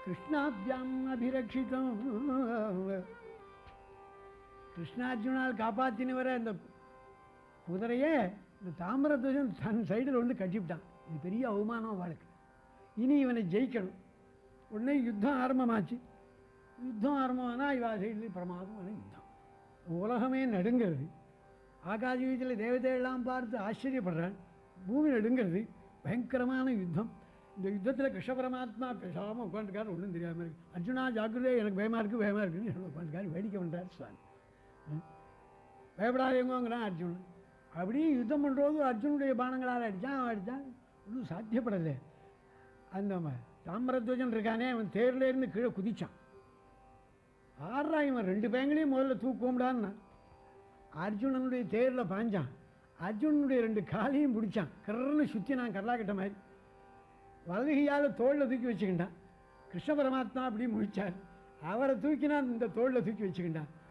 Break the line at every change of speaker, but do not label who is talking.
கிருஷ்ணாபியாம் அபிரட்சிதம் கிருஷ்ணார்ஜுனால் காப்பாற்றினவரை அந்த குதிரையே இந்த தாமிரத்வஜன் தன் சைடில் வந்து கட்டிவிட்டான் இது பெரிய அவமானம் அவளுக்கு இனி இவனை ஜெயிக்கணும் உடனே யுத்தம் ஆரம்பமாச்சு யுத்தம் ஆரம்பமானா இவா சைடில் பிரமாதமான யுத்தம் உலகமே நடுங்கிறது ஆகாச வீட்டில் தேவதையெல்லாம் பார்த்து ஆச்சரியப்படுறாள் பூமி நடுங்கிறது பயங்கரமான யுத்தம் இந்த யுத்தத்தில் கிருஷ்ண பரமாத்மா பேசாமல் உட்காந்துருக்காரு ஒன்றும் தெரியாமல் இருக்கு அர்ஜுனா ஜாக்கிரதை எனக்கு பயமாக இருக்குது பயமாக இருக்குன்னு உட்காந்துருக்காரு வேடிக்கை பண்ணுறாரு சுவாமி ம். பயப்படாதவங்கிறான் அர்ஜுனன் அப்படியே யுத்தம் பண்ணுறது அர்ஜுனுடைய பானங்களால் அடித்தான் அவன் அடித்தான் ஒன்றும் சாத்தியப்படலை அந்த ம- தாமிரத்வஜன் இருக்கானே அவன் தேர்ல இருந்து கீழே குதிச்சான் ஆறா இவன் ரெண்டு பேங்களையும் முதல்ல தூக்குவோம்டான்னா அர்ஜுனனுடைய தேரில் பாஞ்சான் அர்ஜுனனுடைய ரெண்டு காலையும் பிடிச்சான் கர்றன்னு சுற்றி நான் கரலாக்கட்ட மாதிரி வலதுகையால் தோளில் தூக்கி வச்சுக்கிட்டான் கிருஷ்ண பரமாத்மா அப்படி முழிச்சார் அவரை தூக்கினா இந்த தோளில் தூக்கி வச்சுக்கிட்டான்